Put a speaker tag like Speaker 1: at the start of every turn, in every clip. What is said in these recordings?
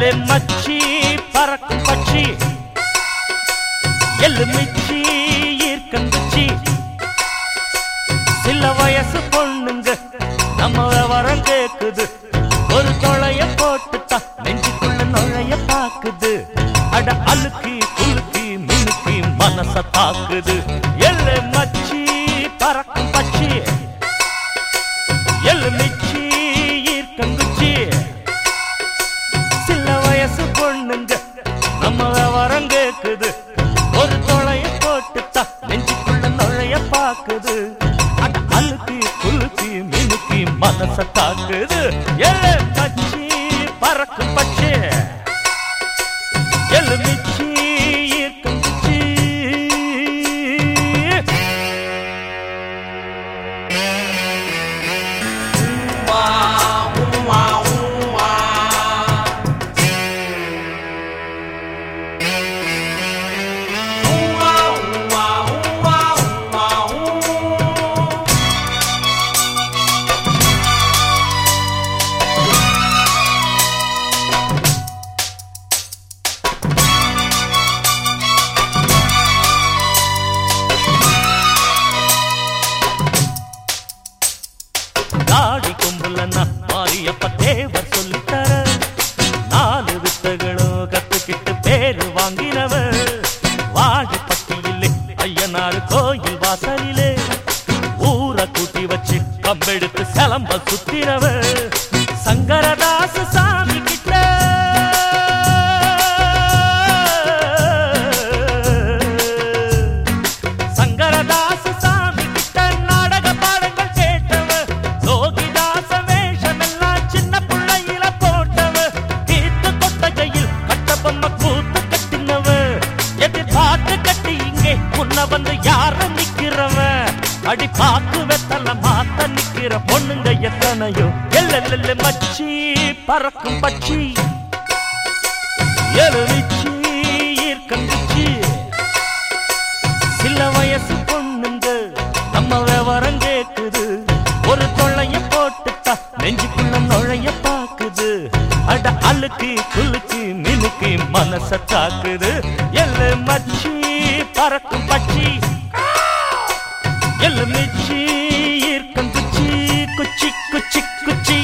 Speaker 1: எல்லு மச்சி பறக்கும் பட்சி எள்ளு மிச்சி ஈர்க்கந்துச்சி சில வயசு பொண்ணுங்க நம்ம விவரம் கேக்குது ஒரு தொலைய போட்டுட்டா நெஞ்சுக்குள்ள நுழைய பாக்குது அட அழுக்கி குலுக்கி மினுக்கி மனச தாக்குது எள்ளு மச்சி பறக்கும் பச்சி எள்ளு மிச்சி ஈர்க்கந்துச்சி சில வயசு பொண்ணுங்க நம்ம விவரம் கேக்குது ஒரு தொலைய போட்டுட்டா நெஞ்சுக்குள்ள நுழைய பாக்குது அட அழுக்கி குலுக்கி மினுக்கி மனச தாக்குது எல்ல பச்சி பறக்கும் பச்சை எள்ளு மிச்சி ஈர்க்கும் குச்சி தாடி கும்பலன்னா மாரியப்ப தேவர் சொல்லித்தர நாலு வித்தைகளும் கத்துக்கிட்டு பேரு வாங்கினவர் வாடிப்பட்டியிலே ஐயனார் கோயில் வாசலிலே ஊரை கூட்டி வச்சு கம்பெடுத்து சிலம்ப சுத்தினவர் சங்கரதாச சாமி கிட்ட சங்கரதாச சாமி கிட்ட நாடக பாடங்கள் கேட்டவ லோகிதாச வேஷமெல்லாம் சின்ன புள்ளையில போட்டவ தீர்த்து கொட்டகையில் கட்ட பொம்மை கூத்து கட்டினவ எதிர்பார்த்து கட்டி இங்கே முன்ன வந்து யார நிக்கிறவ அடி பாக்கு வெத்தல மாத்த நிக்கிற பொண்ணுங்க எத்தனையோ எல்ல மச்சி பறக்கும் பட்சி எழுச்சி ஈர்க்கந்துச்சி சில வயசு பொண்ணுங்க நம்ம விவரம் கேக்குது ஒரு தொள்ளைய போட்டுட்டா நெஞ்சுக்குள்ள நுழைய பாக்குது அட அழுக்கு குலுக்கு மினுக்கு மனச தாக்குது எல்லு மச்சி பறக்கும் பச்சி எல்லு மிச்சி ஈர்க்கும் குச்சி குச்சி குச்சி குச்சி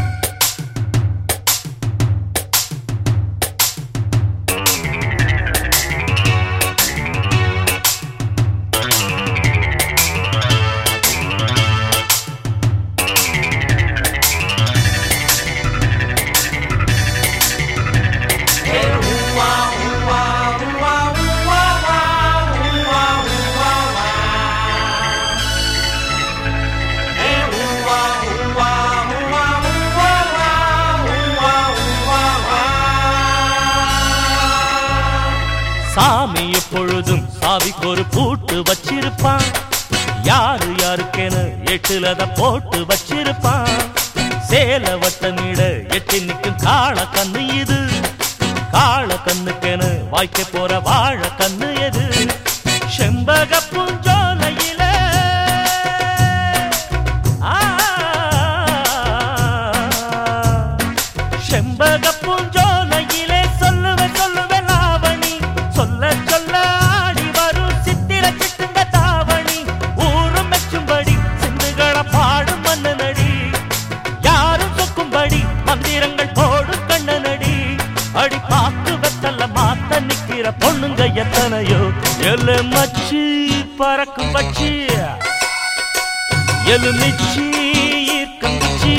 Speaker 1: சாமி எப்பொழுதும் சாவிக்கு ஒரு பூட்டு வச்சிருப்பான் யாரு யாருக்கென எட்டுலத போட்டு வச்சிருப்பான் சேல வட்டமிட எட்டி நிற்கும் காள கண்ணு இது காள கண்ணுக்கென வாய்க்க போற வாழ கண்ணு எது செம்பக பூஞ்சோலையில ஆ, செம்பக பூஞ்சோலையிலே சொல்லுவே சொல்லுவே லாவணி சொல்ல சொல்ல ஆடி வரும் சித்திர சிட்டுங்க தாவணி ஊரும் மெச்சும்படி சிந்துகள பாடும் மன்னனடி யாரும் சொக்கும்படி மந்திரங்கள் போடும் கண்ணனடி அடி பாக்கு வெத்தல்ல மாத்த நிக்கிற பொண்ணுங்க எத்தனையோ எல்லு மச்சி பறக்கும் பச்சி எலு மிச்சி ஈர்க்கும் குச்சி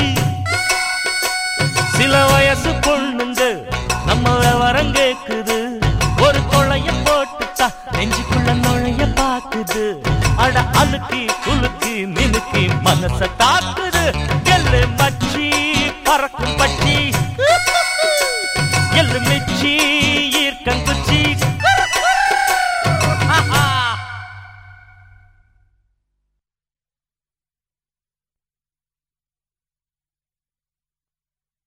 Speaker 1: சில வயசு பொண்ணுங்க நம்ம விவரம் கேக்குது ஒரு கொளைய போட்டுட்டா நெஞ்சுக்குள்ள நுழைய பாக்குது அட அழுக்கி குலுக்கி மினுக்கி மனச தாக்குது எல்லு மச்சி பறக்கும் பச்சி எள்ளு மிச்சி